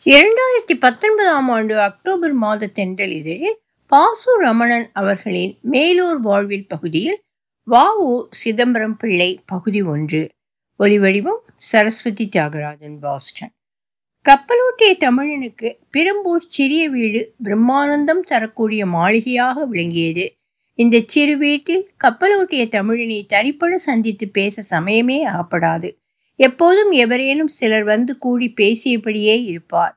இரண்டாயிரத்தி பத்தொன்பதாம் ஆண்டு அக்டோபர் மாத தென்றல் இதழில் பாசு ரமணன் அவர்களின் மேலூர் வாழ்வில் பகுதியில் வஉ சிதம்பரம் பிள்ளை பகுதி ஒன்று ஒலிவடிவம் சரஸ்வதி தியாகராஜன் பாஸ்டன் கப்பலோட்டிய தமிழனுக்கு பெரும்பூர் சிறிய வீடு பிரம்மானந்தம் தரக்கூடிய மாளிகையாக விளங்கியது இந்த சிறு வீட்டில் கப்பலோட்டிய தமிழனை தனிப்பட சந்தித்து பேச சமயமே ஆகப்படாது எப்போதும் எவரேனும் சிலர் வந்து கூடி பேசியபடியே இருப்பார்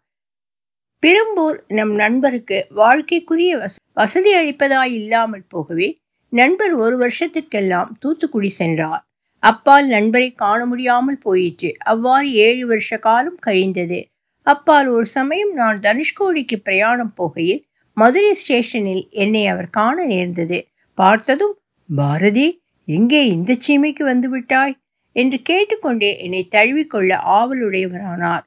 பெரும்பூர் நம் நண்பருக்கு வாழ்க்கைக்குரிய வச வசதி அளிப்பதாய் இல்லாமல் போகவே நண்பர் ஒரு வருஷத்திற்கெல்லாம் தூத்துக்குடி சென்றார் அப்பால் நண்பரை காண முடியாமல் போயிற்று அவ்வாறு ஏழு வருஷ காலம் கழிந்தது அப்பால் ஒரு சமயம் நான் தனுஷ்கோடிக்கு பிரயாணம் போகையில் மதுரை ஸ்டேஷனில் என்னை அவர் காண நேர்ந்தது பார்த்ததும் பாரதி எங்கே இந்த சீமைக்கு வந்து விட்டாய் என்று கேட்டுக்கொண்டே என்னை தழுவிக்கொள்ள ஆவலுடையவரானார்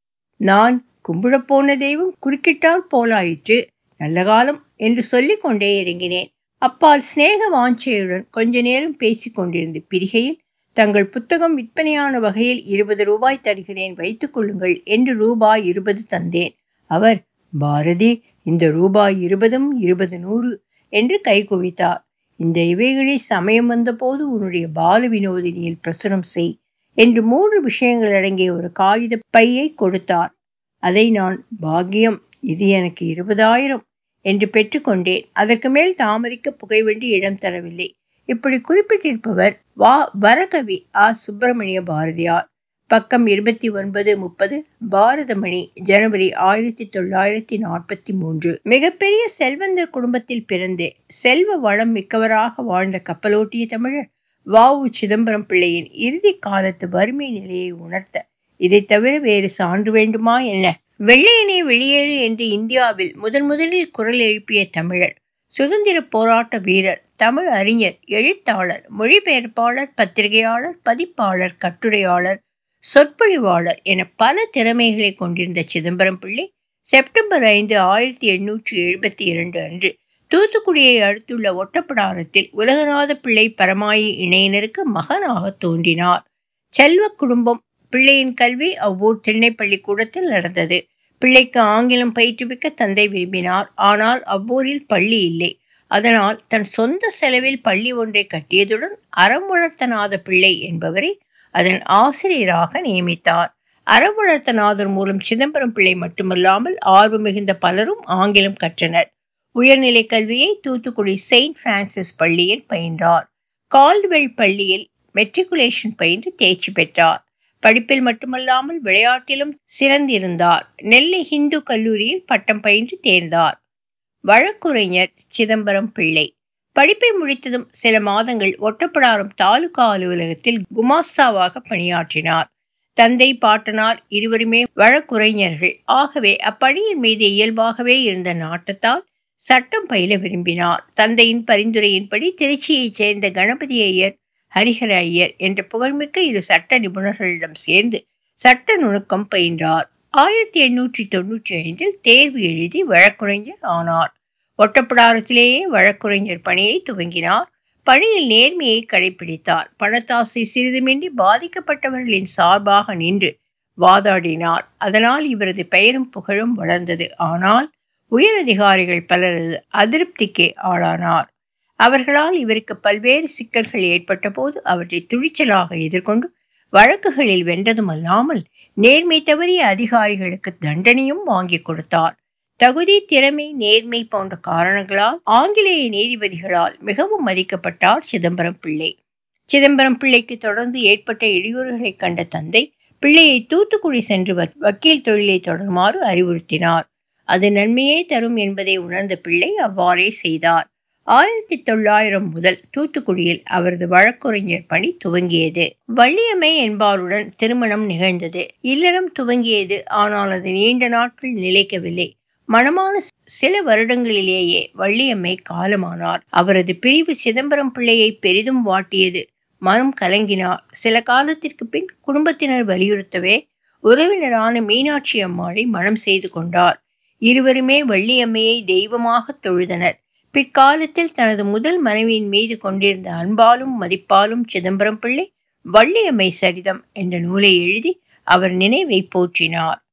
நான் கும்பிடப் போன தெய்வம் குறுக்கிட்டால் போலாயிற்று நல்ல காலம் என்று சொல்லிக் கொண்டே இறங்கினேன் அப்பால் சிநேக வாஞ்சையுடன் கொஞ்ச நேரம் பேசிக் கொண்டிருந்து பிரிகையில் தங்கள் புத்தகம் விற்பனையான வகையில் இருபது ரூபாய் தருகிறேன் வைத்துக் கொள்ளுங்கள் என்று ரூபாய் இருபது தந்தேன் அவர் பாரதி இந்த ரூபாய் இருபதும் இருபது நூறு என்று கை குவித்தார் இந்த இவைகளை சமயம் வந்தபோது உன்னுடைய பால வினோதினியில் பிரசுரம் செய் என்று மூன்று விஷயங்கள் அடங்கிய ஒரு காகித பையை கொடுத்தார் அதை நான் பாக்கியம் இது எனக்கு இருபதாயிரம் என்று பெற்றுக்கொண்டேன் அதற்கு மேல் தாமதிக்க புகைவண்டி இடம் தரவில்லை இப்படி குறிப்பிட்டிருப்பவர் வா வரகவி ஆ சுப்பிரமணிய பாரதியார் பக்கம் இருபத்தி ஒன்பது முப்பது பாரதமணி ஜனவரி ஆயிரத்தி தொள்ளாயிரத்தி நாற்பத்தி மூன்று மிகப்பெரிய செல்வந்தர் குடும்பத்தில் பிறந்து செல்வ வளம் மிக்கவராக வாழ்ந்த கப்பலோட்டிய தமிழர் வாவு சிதம்பரம் பிள்ளையின் இறுதி காலத்து வறுமை நிலையை உணர்த்த இதை தவிர வேறு சான்று வேண்டுமா என்ன வெள்ளையனே வெளியேறு என்று இந்தியாவில் முதன் முதலில் குரல் எழுப்பிய தமிழர் சுதந்திர போராட்ட வீரர் தமிழ் அறிஞர் எழுத்தாளர் மொழிபெயர்ப்பாளர் பத்திரிகையாளர் பதிப்பாளர் கட்டுரையாளர் சொற்பொழிவாளர் என பல திறமைகளை கொண்டிருந்த சிதம்பரம் பிள்ளை செப்டம்பர் ஐந்து ஆயிரத்தி எண்ணூற்றி எழுபத்தி இரண்டு அன்று தூத்துக்குடியை அடுத்துள்ள ஒட்டப்படாரத்தில் உலகநாத பிள்ளை பரமாயி இணையினருக்கு மகனாக தோன்றினார் செல்வ குடும்பம் பிள்ளையின் கல்வி அவ்வூர் திண்ணை பள்ளிக்கூடத்தில் நடந்தது பிள்ளைக்கு ஆங்கிலம் பயிற்றுவிக்க தந்தை விரும்பினார் ஆனால் அவ்வூரில் பள்ளி இல்லை அதனால் தன் சொந்த செலவில் பள்ளி ஒன்றை கட்டியதுடன் அறம் வளர்த்தநாத பிள்ளை என்பவரை அதன் ஆசிரியராக நியமித்தார் அறம் வளர்த்தநாதர் மூலம் சிதம்பரம் பிள்ளை மட்டுமல்லாமல் ஆர்வம் மிகுந்த பலரும் ஆங்கிலம் கற்றனர் உயர்நிலை கல்வியை தூத்துக்குடி செயின்ட் பிரான்சிஸ் பள்ளியில் பயின்றார் கால்வெல் பள்ளியில் மெட்ரிகுலேஷன் பயின்று தேர்ச்சி பெற்றார் படிப்பில் மட்டுமல்லாமல் விளையாட்டிலும் சிறந்திருந்தார் நெல்லை இந்து கல்லூரியில் பட்டம் பயின்று தேர்ந்தார் வழக்குரைஞர் சிதம்பரம் பிள்ளை படிப்பை முடித்ததும் சில மாதங்கள் ஒட்டப்படாரம் தாலுகா அலுவலகத்தில் குமாஸ்தாவாக பணியாற்றினார் தந்தை பாட்டனார் இருவருமே வழக்குரைஞர்கள் ஆகவே அப்பணியின் மீது இயல்பாகவே இருந்த நாட்டத்தால் சட்டம் பயில விரும்பினார் தந்தையின் பரிந்துரையின்படி திருச்சியைச் சேர்ந்த கணபதி ஐயர் ஹரிஹர ஐயர் என்ற புகழ்மிக்க இரு சட்ட நிபுணர்களிடம் சேர்ந்து சட்ட நுணுக்கம் பயின்றார் ஆயிரத்தி எண்ணூற்றி தொன்னூற்றி ஐந்தில் தேர்வு எழுதி வழக்குரைஞர் ஆனார் ஒட்டப்படாரத்திலேயே வழக்குரைஞர் பணியை துவங்கினார் பணியில் நேர்மையை கடைபிடித்தார் பணத்தாசை சிறிதுமின்றி பாதிக்கப்பட்டவர்களின் சார்பாக நின்று வாதாடினார் அதனால் இவரது பெயரும் புகழும் வளர்ந்தது ஆனால் உயரதிகாரிகள் பலரது அதிருப்திக்கு ஆளானார் அவர்களால் இவருக்கு பல்வேறு சிக்கல்கள் ஏற்பட்ட போது அவற்றை துணிச்சலாக எதிர்கொண்டு வழக்குகளில் வென்றதுமல்லாமல் நேர்மை தவறிய அதிகாரிகளுக்கு தண்டனையும் வாங்கி கொடுத்தார் தகுதி திறமை நேர்மை போன்ற காரணங்களால் ஆங்கிலேய நீதிபதிகளால் மிகவும் மதிக்கப்பட்டார் சிதம்பரம் பிள்ளை சிதம்பரம் பிள்ளைக்கு தொடர்ந்து ஏற்பட்ட இடையூறுகளை கண்ட தந்தை பிள்ளையை தூத்துக்குடி சென்று வக்கீல் தொழிலை தொடருமாறு அறிவுறுத்தினார் அது நன்மையே தரும் என்பதை உணர்ந்த பிள்ளை அவ்வாறே செய்தார் ஆயிரத்தி தொள்ளாயிரம் முதல் தூத்துக்குடியில் அவரது வழக்குரைஞர் பணி துவங்கியது வள்ளியம்மை என்பாருடன் திருமணம் நிகழ்ந்தது இல்லறம் துவங்கியது ஆனால் அது நீண்ட நாட்கள் நிலைக்கவில்லை மணமான சில வருடங்களிலேயே வள்ளியம்மை காலமானார் அவரது பிரிவு சிதம்பரம் பிள்ளையை பெரிதும் வாட்டியது மனம் கலங்கினார் சில காலத்திற்கு பின் குடும்பத்தினர் வலியுறுத்தவே உறவினரான மீனாட்சி அம்மாளை மனம் செய்து கொண்டார் இருவருமே வள்ளியம்மையை தெய்வமாக தொழுதனர் பிற்காலத்தில் தனது முதல் மனைவியின் மீது கொண்டிருந்த அன்பாலும் மதிப்பாலும் சிதம்பரம் பிள்ளை வள்ளியம்மை சரிதம் என்ற நூலை எழுதி அவர் நினைவை போற்றினார்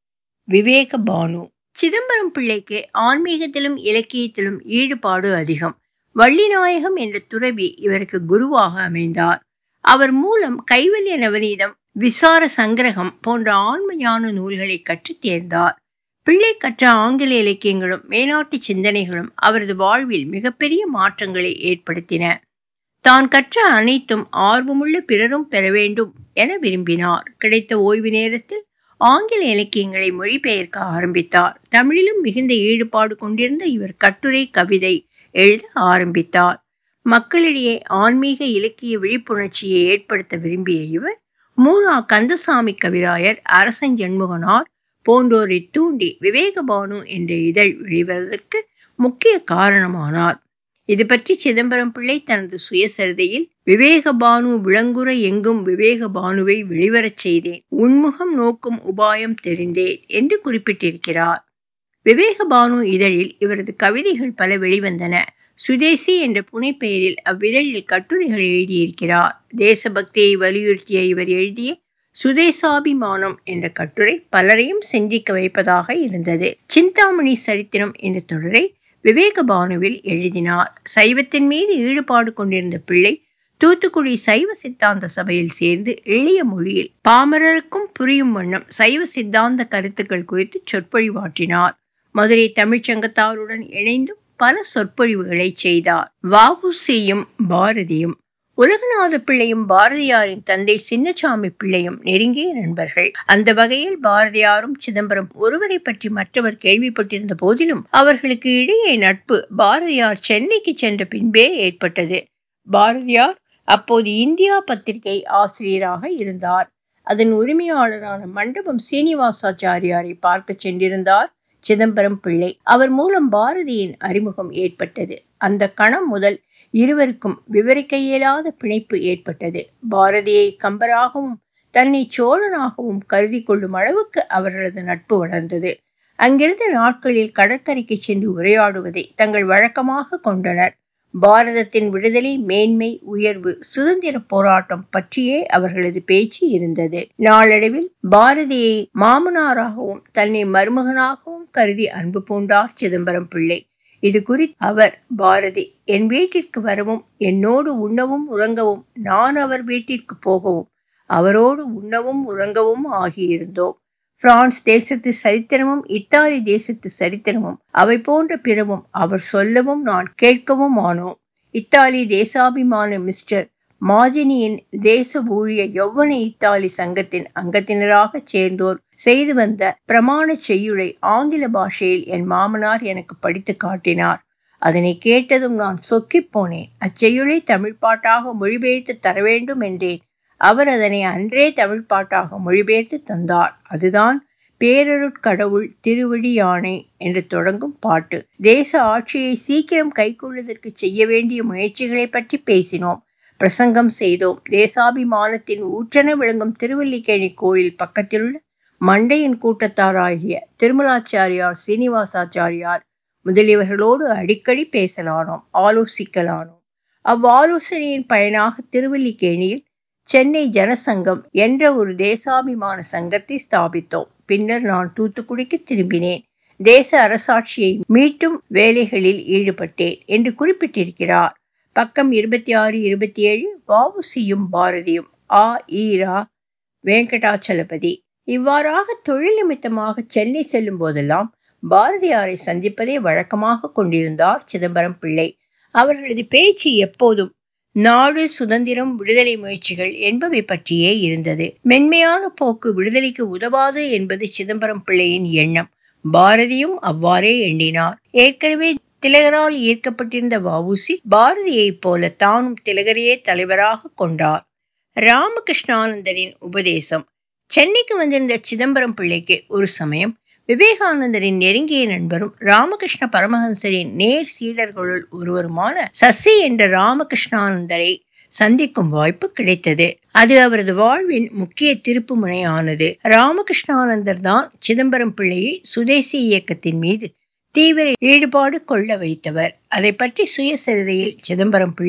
விவேக பானு சிதம்பரம் பிள்ளைக்கு ஆன்மீகத்திலும் இலக்கியத்திலும் ஈடுபாடு அதிகம் வள்ளிநாயகம் என்ற துறவி இவருக்கு குருவாக அமைந்தார் அவர் மூலம் கைவல்ய நவநீதம் விசார சங்கிரகம் போன்ற ஆன்ம ஞான நூல்களை கற்றுத் தேர்ந்தார் பிள்ளை கற்ற ஆங்கில இலக்கியங்களும் மேலாட்டு சிந்தனைகளும் அவரது வாழ்வில் மிகப்பெரிய மாற்றங்களை ஏற்படுத்தின தான் கற்ற அனைத்தும் ஆர்வமுள்ள பிறரும் பெற வேண்டும் என விரும்பினார் கிடைத்த ஓய்வு நேரத்தில் ஆங்கில இலக்கியங்களை மொழிபெயர்க்க ஆரம்பித்தார் தமிழிலும் மிகுந்த ஈடுபாடு கொண்டிருந்த இவர் கட்டுரை கவிதை எழுத ஆரம்பித்தார் மக்களிடையே ஆன்மீக இலக்கிய விழிப்புணர்ச்சியை ஏற்படுத்த விரும்பிய இவர் மூலா கந்தசாமி கவிராயர் அரசன் ஜண்முகனார் போன்றோரை தூண்டி விவேகபானு என்ற இதழ் வெளிவருவதற்கு முக்கிய காரணமானார் இது பற்றி சிதம்பரம் பிள்ளை தனது சுயசரிதையில் விவேகபானு விளங்குற எங்கும் விவேகபானுவை வெளிவரச் செய்தேன் உன்முகம் நோக்கும் உபாயம் தெரிந்தேன் என்று குறிப்பிட்டிருக்கிறார் விவேகபானு இதழில் இவரது கவிதைகள் பல வெளிவந்தன சுதேசி என்ற புனைப்பெயரில் அவ்விதழில் கட்டுரைகள் எழுதியிருக்கிறார் தேசபக்தியை வலியுறுத்திய இவர் எழுதிய சுதேசாபிமானம் என்ற கட்டுரை பலரையும் சிந்திக்க வைப்பதாக இருந்தது சிந்தாமணி சரித்திரம் என்ற தொடரை விவேகபானுவில் எழுதினார் சைவத்தின் மீது ஈடுபாடு கொண்டிருந்த பிள்ளை தூத்துக்குடி சைவ சித்தாந்த சபையில் சேர்ந்து எளிய மொழியில் பாமரருக்கும் புரியும் வண்ணம் சைவ சித்தாந்த கருத்துக்கள் குறித்து சொற்பொழிவாற்றினார் மதுரை தமிழ்ச்சங்கத்தாருடன் இணைந்தும் பல சொற்பொழிவுகளை செய்தார் வாவுசியும் பாரதியும் உலகநாத பிள்ளையும் பாரதியாரின் தந்தை சின்னசாமி பிள்ளையும் நெருங்கிய நண்பர்கள் அந்த வகையில் பாரதியாரும் சிதம்பரம் ஒருவரை பற்றி மற்றவர் கேள்விப்பட்டிருந்த போதிலும் அவர்களுக்கு இடையே நட்பு பாரதியார் சென்னைக்கு சென்ற பின்பே ஏற்பட்டது பாரதியார் அப்போது இந்தியா பத்திரிகை ஆசிரியராக இருந்தார் அதன் உரிமையாளரான மண்டபம் சீனிவாசாச்சாரியாரை பார்க்க சென்றிருந்தார் சிதம்பரம் பிள்ளை அவர் மூலம் பாரதியின் அறிமுகம் ஏற்பட்டது அந்த கணம் முதல் இருவருக்கும் விவரிக்க இயலாத பிணைப்பு ஏற்பட்டது பாரதியை கம்பராகவும் தன்னை சோழனாகவும் கருதி கொள்ளும் அளவுக்கு அவர்களது நட்பு வளர்ந்தது அங்கிருந்த நாட்களில் கடற்கரைக்கு சென்று உரையாடுவதை தங்கள் வழக்கமாக கொண்டனர் பாரதத்தின் விடுதலை மேன்மை உயர்வு சுதந்திர போராட்டம் பற்றியே அவர்களது பேச்சு இருந்தது நாளடைவில் பாரதியை மாமனாராகவும் தன்னை மருமகனாகவும் கருதி அன்பு பூண்டார் சிதம்பரம் பிள்ளை இது குறித்து அவர் பாரதி என் வீட்டிற்கு வரவும் என்னோடு உண்ணவும் உறங்கவும் நான் அவர் வீட்டிற்கு போகவும் அவரோடு உண்ணவும் உறங்கவும் ஆகியிருந்தோம் பிரான்ஸ் தேசத்து சரித்திரமும் இத்தாலி தேசத்து சரித்திரமும் அவை போன்ற பிறவும் அவர் சொல்லவும் நான் கேட்கவும் ஆனோம் இத்தாலி தேசாபிமான மிஸ்டர் மாஜினியின் தேச ஊழிய யௌவன இத்தாலி சங்கத்தின் அங்கத்தினராக சேர்ந்தோர் செய்து வந்த பிரமாண செய்யுளை ஆங்கில பாஷையில் என் மாமனார் எனக்கு படித்து காட்டினார் அதனை கேட்டதும் நான் சொக்கிப் போனேன் அச்செய்யுளை தமிழ் பாட்டாக மொழிபெயர்த்து தர வேண்டும் என்றேன் அவர் அதனை அன்றே தமிழ் பாட்டாக மொழிபெயர்த்து தந்தார் அதுதான் பேரருட்கடவுள் திருவடி யானை என்று தொடங்கும் பாட்டு தேச ஆட்சியை சீக்கிரம் கைக்கொள்வதற்கு செய்ய வேண்டிய முயற்சிகளை பற்றி பேசினோம் பிரசங்கம் செய்தோம் தேசாபிமானத்தின் ஊற்றென விளங்கும் திருவல்லிக்கேணி கோயில் பக்கத்திலுள்ள மண்டையின் கூட்டத்தாராகிய திருமலாச்சாரியார் சீனிவாசாச்சாரியார் முதலியவர்களோடு அடிக்கடி பேசலானோம் ஆலோசிக்கலானோம் அவ்வாலோசனையின் பயனாக திருவல்லிக்கேணியில் சென்னை ஜனசங்கம் என்ற ஒரு தேசாபிமான சங்கத்தை ஸ்தாபித்தோம் பின்னர் நான் தூத்துக்குடிக்கு திரும்பினேன் தேச அரசாட்சியை மீட்டும் வேலைகளில் ஈடுபட்டேன் என்று குறிப்பிட்டிருக்கிறார் பக்கம் இருபத்தி ஆறு இருபத்தி ஏழு வாவுசியும் பாரதியும் ஆ ஈரா வெங்கடாச்சலபதி இவ்வாறாக தொழில் நிமித்தமாக சென்னை செல்லும் போதெல்லாம் பாரதியாரை சந்திப்பதை வழக்கமாக கொண்டிருந்தார் சிதம்பரம் பிள்ளை அவர்களது பேச்சு எப்போதும் நாடு சுதந்திரம் விடுதலை முயற்சிகள் என்பவை பற்றியே இருந்தது மென்மையான போக்கு விடுதலைக்கு உதவாது என்பது சிதம்பரம் பிள்ளையின் எண்ணம் பாரதியும் அவ்வாறே எண்ணினார் ஏற்கனவே திலகரால் ஈர்க்கப்பட்டிருந்த வவுசி பாரதியைப் போல தானும் திலகரையே தலைவராக கொண்டார் ராமகிருஷ்ணானந்தரின் உபதேசம் சென்னைக்கு வந்திருந்த சிதம்பரம் பிள்ளைக்கு ஒரு சமயம் விவேகானந்தரின் நெருங்கிய நண்பரும் ராமகிருஷ்ண பரமஹம்சரின் நேர் சீடர்களுள் ஒருவருமான சசி என்ற ராமகிருஷ்ணானந்தரை சந்திக்கும் வாய்ப்பு கிடைத்தது அது அவரது வாழ்வின் முக்கிய திருப்பு முனையானது ராமகிருஷ்ணானந்தர் தான் சிதம்பரம் பிள்ளையை சுதேசி இயக்கத்தின் மீது தீவிர ஈடுபாடு கொள்ள வைத்தவர் அதை பற்றி சுயசரிதையில் சிதம்பரம் பிள்ளை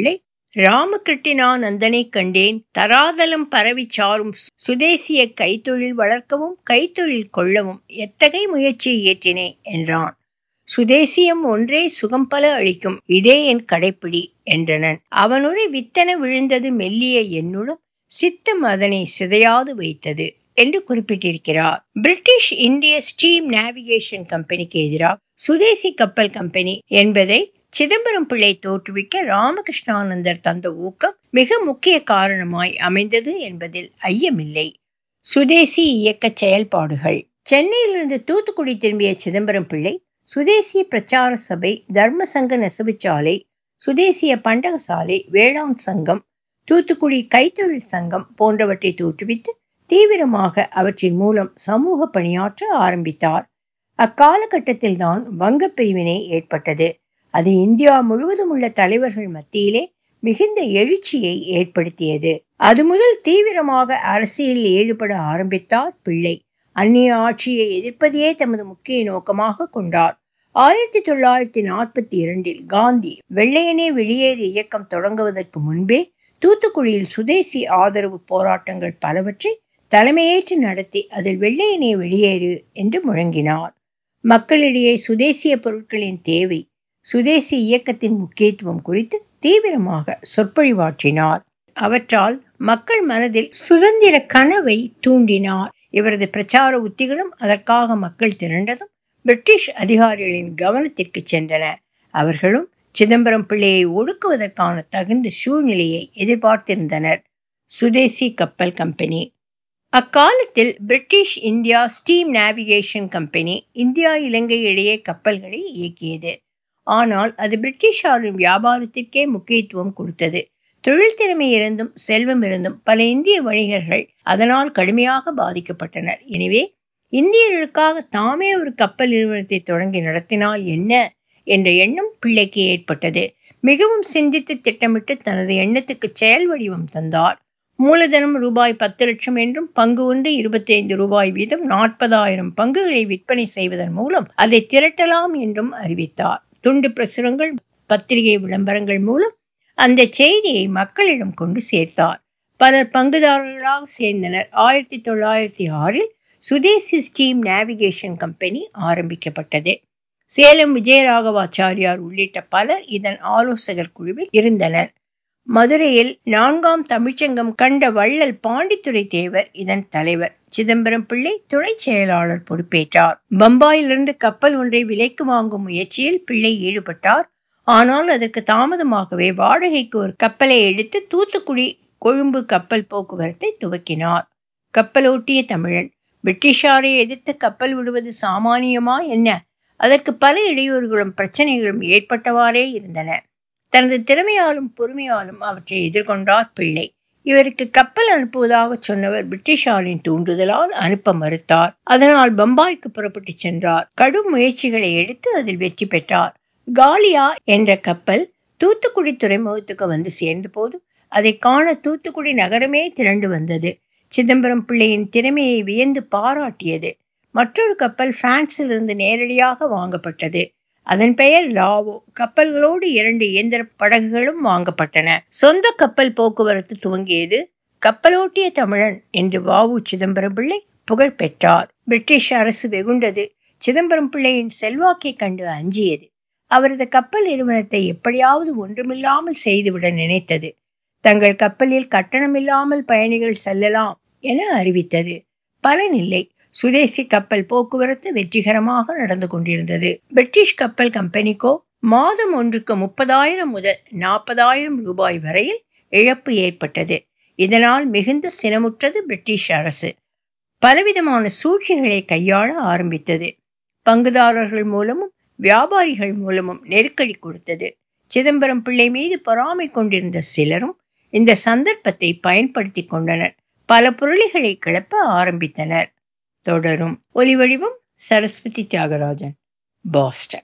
ராமகிருட்டினானந்தனை கண்டேன் தராதலம் பரவி சாரும் சுதேசிய கைத்தொழில் வளர்க்கவும் கைத்தொழில் கொள்ளவும் எத்தகை முயற்சியை ஏற்றினேன் என்றான் சுதேசியம் ஒன்றே சுகம் பல அளிக்கும் இதே என் கடைப்பிடி என்றனன் அவனுரை வித்தன விழுந்தது மெல்லிய என்னுடன் சித்தம் அதனை சிதையாது வைத்தது என்று குறிப்பிட்டிருக்கிறார் பிரிட்டிஷ் இந்திய ஸ்டீம் நேவிகேஷன் கம்பெனிக்கு எதிராக சுதேசி கப்பல் கம்பெனி என்பதை சிதம்பரம் பிள்ளை தோற்றுவிக்க ராமகிருஷ்ணானந்தர் தந்த ஊக்கம் மிக முக்கிய காரணமாய் அமைந்தது என்பதில் ஐயமில்லை சுதேசி இயக்க செயல்பாடுகள் சென்னையிலிருந்து தூத்துக்குடி திரும்பிய சிதம்பரம் பிள்ளை சுதேசிய பிரச்சார சபை தர்ம சங்க நெசவுச்சாலை சுதேசிய பண்டகசாலை வேளாண் சங்கம் தூத்துக்குடி கைத்தொழில் சங்கம் போன்றவற்றை தோற்றுவித்து தீவிரமாக அவற்றின் மூலம் சமூக பணியாற்ற ஆரம்பித்தார் அக்காலகட்டத்தில் தான் வங்க பிரிவினை ஏற்பட்டது அது இந்தியா முழுவதும் உள்ள தலைவர்கள் மத்தியிலே மிகுந்த எழுச்சியை ஏற்படுத்தியது அது முதல் தீவிரமாக அரசியலில் ஈடுபட ஆரம்பித்தார் பிள்ளை அந்நிய ஆட்சியை எதிர்ப்பதையே தமது முக்கிய நோக்கமாக கொண்டார் ஆயிரத்தி தொள்ளாயிரத்தி நாற்பத்தி இரண்டில் காந்தி வெள்ளையனே வெளியேறு இயக்கம் தொடங்குவதற்கு முன்பே தூத்துக்குடியில் சுதேசி ஆதரவு போராட்டங்கள் பலவற்றை தலைமையேற்று நடத்தி அதில் வெள்ளையனே வெளியேறு என்று முழங்கினார் மக்களிடையே சுதேசிய பொருட்களின் தேவை சுதேசி இயக்கத்தின் முக்கியத்துவம் குறித்து தீவிரமாக சொற்பொழிவாற்றினார் அவற்றால் மக்கள் மனதில் சுதந்திர கனவை தூண்டினார் இவரது பிரச்சார உத்திகளும் அதற்காக மக்கள் திரண்டதும் பிரிட்டிஷ் அதிகாரிகளின் கவனத்திற்கு சென்றன அவர்களும் சிதம்பரம் பிள்ளையை ஒடுக்குவதற்கான தகுந்த சூழ்நிலையை எதிர்பார்த்திருந்தனர் சுதேசி கப்பல் கம்பெனி அக்காலத்தில் British India steam navigation company India Ilangai இடையே கப்பல்களை இயக்கியது ஆனால் அது பிரிட்டிஷாரின் வியாபாரத்திற்கே முக்கியத்துவம் கொடுத்தது தொழில் திறமை இருந்தும் செல்வம் இருந்தும் பல இந்திய வணிகர்கள் அதனால் கடுமையாக பாதிக்கப்பட்டனர் எனவே இந்தியர்களுக்காக தாமே ஒரு கப்பல் நிறுவனத்தை தொடங்கி நடத்தினால் என்ன என்ற எண்ணம் பிள்ளைக்கு ஏற்பட்டது மிகவும் சிந்தித்து திட்டமிட்டு தனது எண்ணத்துக்கு செயல் வடிவம் தந்தார் மூலதனம் ரூபாய் பத்து லட்சம் என்றும் பங்கு ஒன்று இருபத்தி ஐந்து ரூபாய் வீதம் நாற்பதாயிரம் பங்குகளை விற்பனை செய்வதன் மூலம் அதை திரட்டலாம் என்றும் அறிவித்தார் துண்டு பிரசுரங்கள் பத்திரிகை விளம்பரங்கள் மூலம் அந்த செய்தியை மக்களிடம் கொண்டு சேர்த்தார் பலர் பங்குதாரர்களாக சேர்ந்தனர் ஆயிரத்தி தொள்ளாயிரத்தி ஆறில் சுதேசி ஸ்டீம் நேவிகேஷன் கம்பெனி ஆரம்பிக்கப்பட்டது சேலம் விஜயராகவாச்சாரியார் உள்ளிட்ட பலர் இதன் ஆலோசகர் குழுவில் இருந்தனர் மதுரையில் நான்காம் தமிழ்ச்சங்கம் கண்ட வள்ளல் பாண்டித்துறை தேவர் இதன் தலைவர் சிதம்பரம் பிள்ளை துணை செயலாளர் பொறுப்பேற்றார் பம்பாயிலிருந்து கப்பல் ஒன்றை விலைக்கு வாங்கும் முயற்சியில் பிள்ளை ஈடுபட்டார் ஆனால் அதற்கு தாமதமாகவே வாடகைக்கு ஒரு கப்பலை எடுத்து தூத்துக்குடி கொழும்பு கப்பல் போக்குவரத்தை துவக்கினார் கப்பலோட்டிய தமிழன் பிரிட்டிஷாரை எதிர்த்து கப்பல் விடுவது சாமானியமா என்ன அதற்கு பல இடையூறுகளும் பிரச்சனைகளும் ஏற்பட்டவாறே இருந்தன தனது திறமையாலும் பொறுமையாலும் அவற்றை எதிர்கொண்டார் பிள்ளை இவருக்கு கப்பல் அனுப்புவதாக சொன்னவர் பிரிட்டிஷாரின் தூண்டுதலால் அனுப்ப மறுத்தார் அதனால் பம்பாய்க்கு புறப்பட்டு சென்றார் கடும் முயற்சிகளை எடுத்து அதில் வெற்றி பெற்றார் காலியா என்ற கப்பல் தூத்துக்குடி துறைமுகத்துக்கு வந்து சேர்ந்த போது அதை காண தூத்துக்குடி நகரமே திரண்டு வந்தது சிதம்பரம் பிள்ளையின் திறமையை வியந்து பாராட்டியது மற்றொரு கப்பல் பிரான்சிலிருந்து நேரடியாக வாங்கப்பட்டது அதன் பெயர் லாவோ கப்பல்களோடு இரண்டு இயந்திர படகுகளும் வாங்கப்பட்டன சொந்த கப்பல் போக்குவரத்து துவங்கியது கப்பலோட்டிய தமிழன் என்று வாவு சிதம்பரம் பிள்ளை புகழ் பெற்றார் பிரிட்டிஷ் அரசு வெகுண்டது சிதம்பரம் பிள்ளையின் செல்வாக்கை கண்டு அஞ்சியது அவரது கப்பல் நிறுவனத்தை எப்படியாவது ஒன்றுமில்லாமல் செய்துவிட நினைத்தது தங்கள் கப்பலில் கட்டணமில்லாமல் பயணிகள் செல்லலாம் என அறிவித்தது பலனில்லை சுதேசி கப்பல் போக்குவரத்து வெற்றிகரமாக நடந்து கொண்டிருந்தது பிரிட்டிஷ் கப்பல் கம்பெனிக்கோ மாதம் ஒன்றுக்கு முப்பதாயிரம் முதல் நாற்பதாயிரம் ரூபாய் வரையில் இழப்பு ஏற்பட்டது இதனால் மிகுந்த சினமுற்றது பிரிட்டிஷ் அரசு பலவிதமான சூழ்ச்சிகளை கையாள ஆரம்பித்தது பங்குதாரர்கள் மூலமும் வியாபாரிகள் மூலமும் நெருக்கடி கொடுத்தது சிதம்பரம் பிள்ளை மீது பொறாமை கொண்டிருந்த சிலரும் இந்த சந்தர்ப்பத்தை பயன்படுத்தி கொண்டனர் பல புரளிகளை கிளப்ப ஆரம்பித்தனர் தொடரும் ஒலி வடிவம் சரஸ்வதி தியாகராஜன் பாஸ்டன்